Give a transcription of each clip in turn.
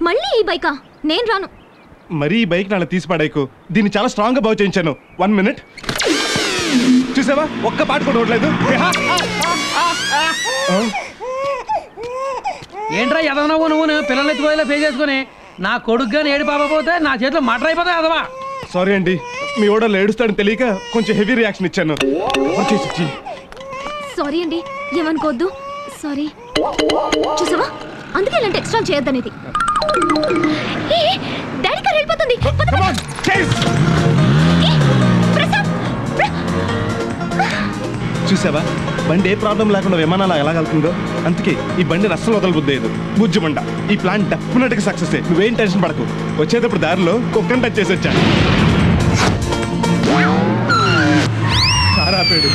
మళ్ళీ ఈ బైకా నేను రాను మరీ ఈ బైక్ నాలా తీసి పడేకు దీన్ని చాలా స్ట్రాంగ్ గా బాగు చేయించాను వన్ మినిట్ చూసావా ఒక్క పాట కూడా ఉండలేదు ఏంట్రా ఎదవనవ్వు నువ్వు పిల్లలు ఎత్తుకోలే పే చేసుకుని నా కొడుకు గాని ఏడు పాప పోతే నా చేతిలో మటర్ అయిపోతాయి అదవా సారీ అండి మీ ఓడలో ఏడుస్తాడని తెలియక కొంచెం హెవీ రియాక్షన్ ఇచ్చాను వచ్చేసి ఇచ్చి. సారీ అండి ఏమనుకోవద్దు సారీ చూసావా అందుకే ఇలాంటి ఎక్స్ట్రా చేయొద్దనేది ఏ, డాడీ కార్ వెళ్ళిపోతుంది పద, పద. Come on, chase! ఏ, ప్రసాద్, ప్ర- చూసావా బండి ఏ ప్రాబ్లం లేకుండా విమానాలు ఎలా వెళ్తుందో అందుకే ఈ బండిని అస్సలు వదలబుద్దేదు బుజ్జి బండ ఈ ప్లాన్ డెఫినెట్ గా సక్సెస్ నువ్వేం టెన్షన్ పడకు వచ్చేటప్పుడు దారిలో కుక్కని టచ్ చేసి వచ్చా ఆరాపాడు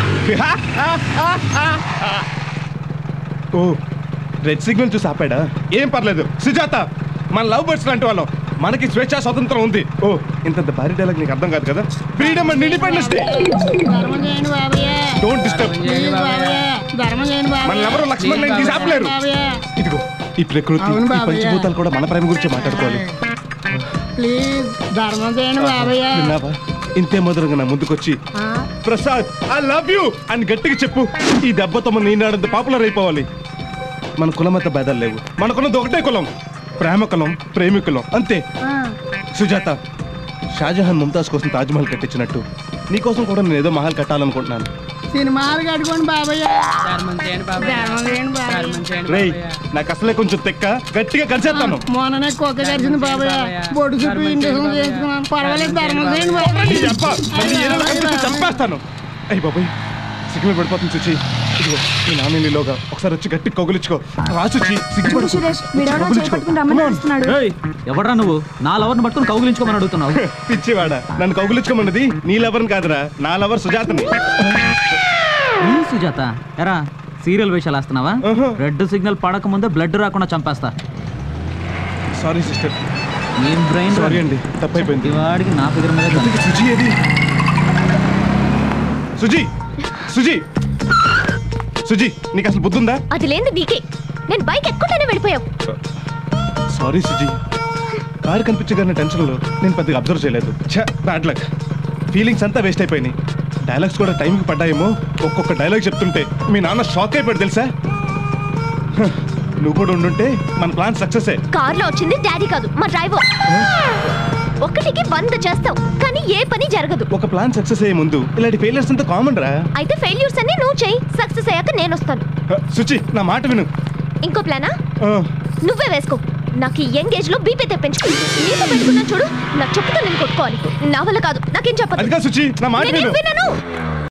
ఓ రెడ్ సిగ్నల్ చూసి ఆపాడా ఏం పర్లేదు సుజాత మన లవ్ బర్డ్స్ లాంటి వాళ్ళం మనకి స్వేచ్ఛ స్వతంత్రం ఉంది ఓ ఇంత భారీ డైలాగ్ నీకు అర్థం కాదు కదా ఫ్రీడమ్ అండ్ ఇండిపెండెన్స్ డే ధర్మం చేయండి బాబయ్య డోంట్ డిస్టర్బ్ ప్లీజ్ బాబయ్య ధర్మం చేయండి బాబయ్య మన ఎవరు లక్ష్మణ్ లైన్ తీసి ఆపలేరు బాబయ్య ఇదిగో ఈ ప్రకృతి అవును ఈ బాబయ్య. పంచభూతాలు కూడా మన ప్రేమ గురించి మాట్లాడుకోవాలి ప్లీజ్ ధర్మం చేయండి బాబయ్య విన్నావా ఇంతే మధురంగా నా ముందుకొచ్చి ఆ, ప్రసాద్ ఐ లవ్ యూ అని గట్టిగా చెప్పు ఈ దెబ్బతో మన ఈనాడంత పాపులర్ అయిపోవాలి మన కులమత భేదాలు లేవు మనకున్నది ఒకటే కులం ప్రేమ కులం ప్రేమికులం అంతే ఆ. సుజాత షాజహాన్ ముంతాజ్ కోసం తాజ్మహల్ కట్టించినట్టు నీకోసం కూడా నేను ఏదో మహల్ కట్టాలనుకుంటున్నాను సినిమాలు కట్టుకోండి బాబయ్య ధర్మం చేయండి బాబాయ్. ధర్మం చేయండి బాబయ్య ధర్మం చేయండి రేయ్ బాబాయ్. నాకు అసలే కొంచెం తెక్క గట్టిగా కలిసేస్తాను మొన్ననే కుక్క కరిచింది బాబయ్య బొడ్డు చుట్టూ ఇంజక్షన్ చేయించుకున్నాను పర్వాలేదు ధర్మం చేయండి బాబయ్య నీ అబ్బా, మళ్ళీ ఏదో కనిపిస్తే చంపేస్తాను అయ్యి బాబాయ్ సిగ్నల్ పడిపోతుంది సుచి ఇదిగో ఈ నాన్న నీలోగా ఒకసారి వచ్చి గట్టి కౌగులించుకో రా సుచి సిగ్గుపడకు. సురేష్ వీడెవడో కౌగిలించుకో. చేపట్టుకుని రమ్మని Come on. అరుస్తున్నాడు ఏయ్ ఎవడ్రా నువ్వు నా లవర్ని పట్టుకుని కౌగిలించుకోమని అడుగుతున్నావు పిచ్చివాడ నన్ను కౌగులించుకోమన్నది నీ లవర్ని కాదురా నా లవర్ సుజాతని ఈ సుజాత ఎరా సీరియల్ వేషాలు వేస్తున్నావా ఆహా. రెడ్ సిగ్నల్ పడక ముందే బ్లడ్ రాకుండా చంపేస్తా సారీ సిస్టర్ ఏం బ్రెయిన్ సారీ అండి తప్పైపోయింది వాడికి నా ఫిగర్ మీద కన్ను. ఇంతకీ సుజి ఏది సుజి సుజి సుజి నీకు అసలు బుద్ధి ఉందా అది లేదు నీకే నేను బైక్ ఎక్కుంటేనే వెళ్ళిపోయావు సారీ సుజి కారు కనిపించగానే టెన్షన్లో నేను పెద్దగా అబ్జర్వ్ చేయలేదు ఛ బ్యాడ్ లక్ ఫీలింగ్స్ అంతా వేస్ట్ అయిపోయినాయి డైలాగ్స్ కూడా టైంకి పడ్డాయేమో ఒక్కొక్క డైలాగ్ చెప్తుంటే మీ నాన్న షాక్ అయిపోయాడు తెలుసా హ, నువ్వు కూడా ఉండుంటే మన ప్లాన్ సక్సెస్ కార్లో వచ్చింది డాడీ కాదు మా డ్రైవర్ ఒకటికి వంద చేస్తావు కానీ ఏ పని జరగదు ఒక ప్లాన్ సక్సెస్ అయ్యే ముందు ఇలాంటి ఫెయిలియర్స్ అంతా కామన్ రా అయితే ఫెయిల్యూర్స్ అన్ని నువ్వు చెయ్యి సక్సెస్ అయ్యాక నేను వస్తాను హ, సుచి నా మాట విను ఇంకో ప్లానా ఆ, నువ్వే వేసుకో నాకు ఈ యంగ్ ఏజ్ లో బీపీ తెప్పించు నీతో పెట్టుకున్నా చూడు నా చెప్పుతో నేను కొట్టుకోవాలి నా వల్ల కాదు నాకేం అది చెప్పదు కాదు సుచి నా మాట నేనేం విను వినను